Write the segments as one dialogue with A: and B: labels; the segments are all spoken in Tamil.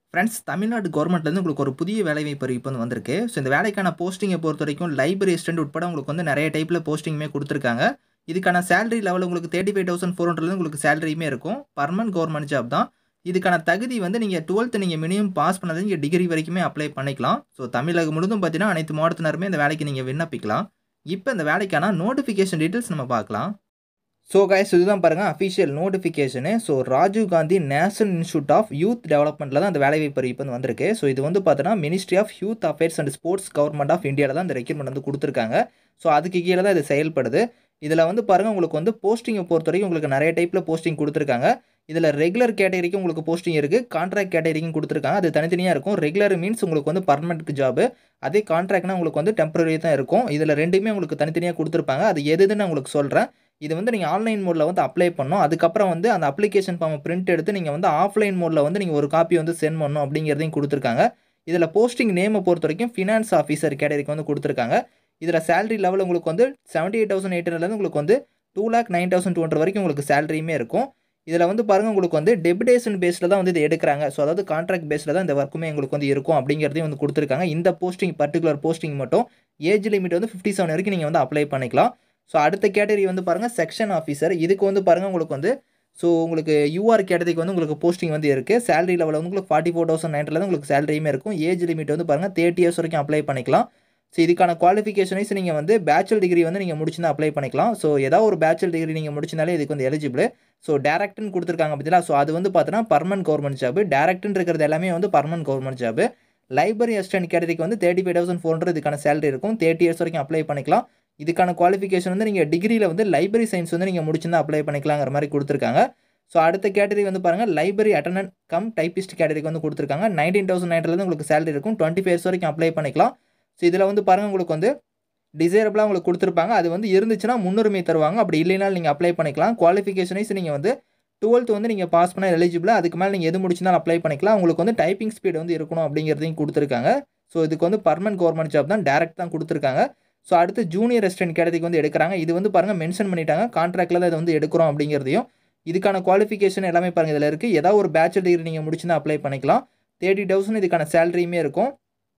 A: ஃப்ரெண்ட்ஸ் தமிழ்நாடு கவர்மெண்ட்லேருந்து உங்களுக்கு ஒரு புதிய வேலைவாய்ப்பு அறிவிப்பு வந்து வந்திருக்கு ஸோ இந்த வேலைக்கான போஸ்டிங்கை பொறுத்த வரைக்கும் லைப்ரரி அசிஸ்டன்ட் உட்பட உங்களுக்கு வந்து நிறைய டைப்பில் போஸ்டிங்குமே கொடுத்துருக்காங்க இதுக்கான சேலரி லெவல் உங்களுக்கு தேர்ட்டி ஃபைவ் தௌசண்ட் ஃபோர் ஹண்ட்ரட்லேருந்து உங்களுக்கு சேலரியுமே இருக்கும் பர்மனன்ட் கவர்மெண்ட் ஜாப் தான் இதுக்கான தகுதி வந்து நீங்கள் டுவெல்த்து நீங்கள் மினிமம் பாஸ் பண்ணது நீங்கள் டிகிரி வரைக்குமே அப்ளை பண்ணிக்கலாம் ஸோ தமிழகம் முழுதும் பார்த்தீங்கன்னா அனைத்து மாவட்டத்தினருமே இந்த வேலைக்கு நீங்கள் விண்ணப்பிக்கலாம் இப்போ இந்த வேலைக்கான நோட்டிஃபிகேஷன் டீட்டெயில்ஸ் நம்ம பார்க்கலாம் ஸோ கைஸ் இதுதான் பாருங்கள் official notification so Rajiv Gandhi national institute of youth டெவலப்மெண்ட்டில் தான் அந்த வேலைவாய்ப்பு அறிவிப்பு வந்து வந்திருக்கு ஸோ இது வந்து பார்த்தீங்கன்னா ministry of youth affairs and sports government of இந்தியாவில் தான் இந்த ரெக்யூர்மெண்ட் வந்து கொடுத்துருக்காங்க ஸோ அதுக்கு கீழே தான் இது செயல்படுது இதில் வந்து பாருங்கள் உங்களுக்கு வந்து போஸ்டிங்கை பொறுத்த வரைக்கும் உங்களுக்கு நிறைய டைப்பில் போஸ்டிங் கொடுத்துருக்காங்க இதில் ரெகுலர் கேட்டகரிக்கு உங்களுக்கு போஸ்டிங் இருக்குது கான்ட்ராக்ட் கேட்டகரிக்கும் கொடுத்துருக்காங்க அது தனித்தனியாக இருக்கும் ரெகுலர் மீன்ஸ் உங்களுக்கு வந்து பர்மனெண்ட் ஜாப் அதே கான்ட்ராக்ட்னா உங்களுக்கு வந்து டெம்பரரி தான் இருக்கும் இதில் ரெண்டுமே உங்களுக்கு தனித்தனியாக கொடுத்துருப்பாங்க அது எதுன்னு நான் உங்களுக்கு சொல்கிறேன் இது வந்து நீங்கள் ஆன்லைன் மோடில் வந்து அப்ளை பண்ணணும் அதுக்கப்புறம் வந்து அந்த அப்ளிகேஷன் ஃபார்மை பிரிண்ட் எடுத்து நீங்கள் வந்து ஆஃப்லைன் மோடில் வந்து நீங்கள் ஒரு காப்பி வந்து சென்ட் பண்ணணும் அப்படிங்கிறதையும் கொடுத்துருக்காங்க இதில் போஸ்டிங் நேமை பொறுத்த வரைக்கும் ஃபினான்ஸ் ஆஃபீஸர் கேட்டகரிக்கு வந்து கொடுத்துருக்காங்க இதில் சேலரி லெவல் உங்களுக்கு வந்து செவன்ட்டி எயிட் தௌசண்ட் எயிட் ஹண்ட்ரட்லேருந்து உங்களுக்கு வந்து two lakh nine thousand two hundred வரைக்கும் உங்களுக்கு சேலரியுமே இருக்கும் இதில் வந்து பாருங்கள் உங்களுக்கு வந்து டெபுடேஷன் பேஸில் தான் வந்து இது எடுக்கிறாங்க ஸோ அதாவது கான்ட்ராக்ட் பேஸில் தான் இந்த ஒர்க்குமே உங்களுக்கு வந்து இருக்கும் அப்படிங்கிறதையும் வந்து கொடுத்துருக்காங்க இந்த போஸ்டிங் பர்டிகுலர் போஸ்டிங் மட்டும் ஏஜ் லிமிட் வந்து ஃபிஃப்டி செவன் வரைக்கும் நீங்கள் வந்து அப்ளை பண்ணிக்கலாம் ஸோ அடுத்த கேட்டகரி வந்து பாருங்கள் செக்ஷன் ஆஃபீஸர் இதுக்கு வந்து பாருங்கள் உங்களுக்கு வந்து ஸோ உங்களுக்கு யூஆர் கேட்டகரிக்கு வந்து உங்களுக்கு போஸ்டிங் வந்து இருக்குது சேலரி லெவல் வந்து உங்களுக்கு ஃபார்ட்டி ஃபோர் தௌசண்ட் நைன்லேருந்து உங்களுக்கு சேலரியுமே இருக்கும் ஏஜ் லிமிட் வந்து பாருங்கள் தேர்ட்டி இயர்ஸ் வரைக்கும் அப்ளை பண்ணிக்கலாம் ஸோ இதுக்கான குவாலிஃபிகேஷனைஸ் நீங்கள் வந்து பேச்சுலர் டிகிரி வந்து நீங்கள் முடிச்சுருந்தா அப்ளை பண்ணிக்கலாம் ஸோ ஏதாவது ஒரு பேச்சுலர் டிகிரி நீங்கள் முடிச்சிருந்தாலே இதுக்கு வந்து எலிஜிபிள் ஸோ டேரக்ட்னு கொடுத்துருக்காங்க பார்த்தீங்களா ஸோ அது வந்து பார்த்தீங்கன்னா பர்மனன்ட் கவர்மெண்ட் ஜாப் டேரக்ட்னு இருக்கிறது எல்லாமே வந்து permanent government job library assistant கேட்டகரிக்கு வந்து thirty five thousand four hundred இதுக்கான சேலரி இருக்கும் தேர்ட்டி இயர்ஸ் வரைக்கும் அப்ளை பண்ணிக்கலாம் இதுக்கான குவாலிஃபிகேஷன் வந்து நீங்கள் டிகிரியில் வந்து லைப்ரரி சயின்ஸ் வந்து நீங்கள் முடிச்சிருந்தா அப்ளை பண்ணிக்கலாங்கிற மாதிரி கொடுத்துருக்காங்க ஸோ அடுத்த கேட்டகரி வந்து பாருங்கள் லைப்ரரி அட்டண்டன்ட் கம் டைப்பிஸ்ட் கேட்டகரிக்கு வந்து கொடுத்துருக்காங்க நைன்டீன் தௌசண்ட் நைன்லேருந்து உங்களுக்கு சேலரி இருக்கும் டுவெண்ட்டி ஃபைவ் இயர்ஸ் வரைக்கும் அப்ளை பண்ணிக்கலாம் ஸோ இதில் வந்து பாருங்கள் உங்களுக்கு வந்து டிசைரபிளாக உங்களுக்கு கொடுத்துருப்பாங்க அது வந்து இருந்துச்சுன்னா முன்னுரிமை தருவாங்க அப்படி இல்லைனாலும் நீங்கள் அப்ளை பண்ணிக்கலாம் குவாலிஃபிகேஷனைஸ் நீங்கள் வந்து டுவெல்த் வந்து நீங்கள் பாஸ் பண்ண எலிஜிபிள் அதுக்கு மேலே நீங்கள் எது முடிச்சிருந்தாலும் அப்ளை பண்ணிக்கலாம் உங்களுக்கு வந்து டைப்பிங் ஸ்பீடு வந்து இருக்கணும் அப்படிங்கிறதையும் கொடுத்துருக்காங்க ஸோ இதுக்கு வந்து பர்மனன்ட் கவர்மெண்ட் ஜாப் தான் டேரக்ட் தான் கொடுத்துருக்காங்க ஸோ அடுத்து ஜூனியர் ரெஸ்டன்ட் கேட்டதுக்கு வந்து எடுக்கிறாங்க இது வந்து பாருங்கள் மென்ஷன் பண்ணிட்டாங்க கான்ட்ராக்டில் தான் இதை வந்து எடுக்கிறோம் அப்படிங்கிறதையும் இதுக்கான குவாலிஃபிகேஷன் எல்லாமே பாருங்கள் இதில் இருக்குது ஏதாவது ஒரு பேச்சுலர் டிகிரி நீங்கள் முடிச்சுன்னா அப்ளை பண்ணிக்கலாம் தேர்ட்டி தௌசண்ட் இதுக்கான சேலரியுமே இருக்கும்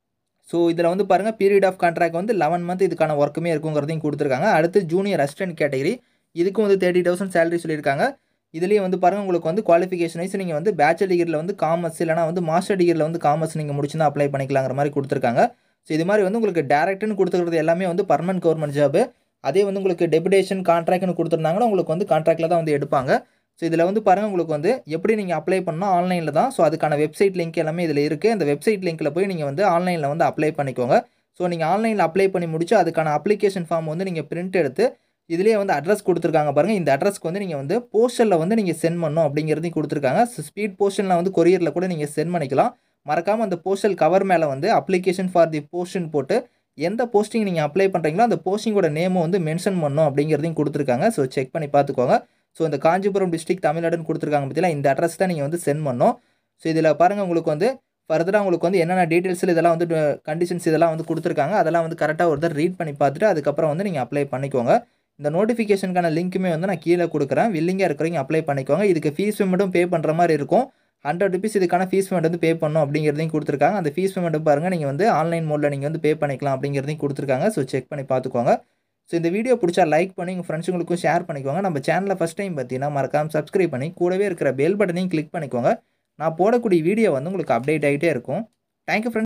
A: ஸோ இதில் வந்து பாருங்கள் பீரியட் ஆஃப் கான்ட்ராக்ட் வந்து லெவன் மந்த் இதுக்கான ஒர்க்குமே இருக்குங்கிறதையும் கொடுத்துருக்காங்க அடுத்து ஜூனியர் அசிஸ்டன்ட் கேட்டகரி இதுக்கும் வந்து தேர்ட்டி தௌசண்ட் சேலரி சொல்லியிருக்காங்க இதுலேயே வந்து பாருங்கள் உங்களுக்கு வந்து குவாலிஃபிகேஷன் வைஸ் நீங்கள் வந்து பேச்சுலர் டிகிரியில் வந்து காமர்ஸ் இல்லைனா வந்து மாஸ்டர் டிகிரியில் வந்து காமர்ஸ் நீங்கள் முடிச்சுன்னா அப்ளை பண்ணிக்கலாங்கிற மாதிரி கொடுத்துருக்காங்க ஸோ இது மாதிரி வந்து உங்களுக்கு டேரக்ட்னு கொடுத்துருக்கிறது எல்லாமே வந்து பர்மனன்ட் கவர்மெண்ட் ஜாப் அதே வந்து உங்களுக்கு டெபுடேஷன் கான்ட்ராக்ட்னு கொடுத்துருந்தாங்கன்னா உங்களுக்கு வந்து கான்ட்ராக்டில் தான் வந்து எடுப்பாங்க ஸோ இதில் வந்து பாருங்கள் உங்களுக்கு வந்து எப்படி நீங்கள் அப்ளை பண்ணால் ஆன்லைனில் தான் ஸோ அதுக்கான வெப்சைட் லிங்க் எல்லாமே இதில் இருக்குது அந்த வெப்சைட் லிங்க்கில் போய் நீங்கள் வந்து ஆன்லைனில் வந்து அப்ளை பண்ணிக்கோங்க ஸோ நீங்கள் ஆன்லைனில் அப்ளை பண்ணி முடிச்சு அதுக்கான அப்ளிகேஷன் ஃபார்ம் வந்து நீங்கள் பிரிண்ட் எடுத்து இதுலேயே வந்து அட்ரஸ் கொடுத்துருக்காங்க பாருங்கள் இந்த அட்ரஸ்க்கு வந்து நீங்கள் வந்து போஸ்டரில் வந்து நீங்கள் சென்ட் பண்ணணும் அப்படிங்கிறதையும் கொடுத்துருக்காங்க ஸ்பீட் போஸ்டரில் வந்து கொரியரில் கூட நீங்கள் சென்ட் பண்ணிக்கலாம் மறக்காமல் அந்த போஸ்டல் கவர் மேலே வந்து அப்ளிகேஷன் ஃபார் தி போஸ்ட்னு போட்டு எந்த போஸ்டிங் நீங்கள் அப்ளை பண்ணுறீங்களோ அந்த போஸ்டிங்கோட நேமும் வந்து மென்ஷன் பண்ணணும் அப்படிங்கிறதையும் கொடுத்துருக்காங்க ஸோ செக் பண்ணி பார்த்துக்கோங்க ஸோ இந்த காஞ்சிபுரம் டிஸ்ட்ரிக் தமிழ்நாடுன்னு கொடுத்துருக்காங்க பார்த்தீங்களா இந்த அட்ரஸ் தான் நீங்கள் வந்து சென்ட் பண்ணணும் ஸோ இதில் பாருங்கள் உங்களுக்கு வந்து ஃபர்தராக உங்களுக்கு வந்து என்னென்ன டீட்டெயில்ஸில் இதெல்லாம் வந்து கண்டிஷன்ஸ் இதெல்லாம் வந்து கொடுத்துருக்காங்க அதெல்லாம் வந்து கரெக்டாக ஒரு தடவை ரீட் பண்ணி பார்த்துட்டு அதுக்கப்புறம் வந்து நீங்கள் அப்ளை பண்ணிக்கோங்க இந்த நோட்டிஃபிகேஷனுக்கான லிங்க்குமே வந்து நான் கீழே கொடுக்குறேன் வில்லிங்காக இருக்கிறவங்க அப்ளை பண்ணிக்கோங்க இதுக்கு ஃபீஸ் பேமெண்ட்டும் பே பண்ணுற மாதிரி இருக்கும் ஹண்ட்ரட் ருபீஸ் இதுக்கான ஃபீஸ் பேமெண்ட் வந்து பே பண்ணணும் அப்படிங்கிறதையும் கொடுத்துருக்காங்க அந்த ஃபீஸ் பேமெண்ட் பாருங்கள் நீங்கள் வந்து ஆன்லைன் மோடில் நீங்கள் வந்து பே பண்ணிக்கலாம் அப்படிங்கிறதையும் கொடுத்துருக்காங்க ஸோ செக் பண்ணி பார்த்துக்கோங்க ஸோ இந்த வீடியோ பிடிச்சா லைக் பண்ணி உங்கள் ஃப்ரெண்ட்ஸுங்களுக்கும் ஷேர் பண்ணிக்கோங்க நம்ம சேனலில் ஃபஸ்ட் டைம் பார்த்தீங்கன்னா மறக்காமல் சப்ஸ்கிரைப் பண்ணி கூடவே இருக்கிற பெல் பட்டனையும் கிளிக் பண்ணிக்கோங்க நான் போடக்கூடிய வீடியோ வந்து உங்களுக்கு அப்டேட் ஆகிட்டே இருக்கும் தேங்க்யூ ஃப்ரெண்ட்ஸ்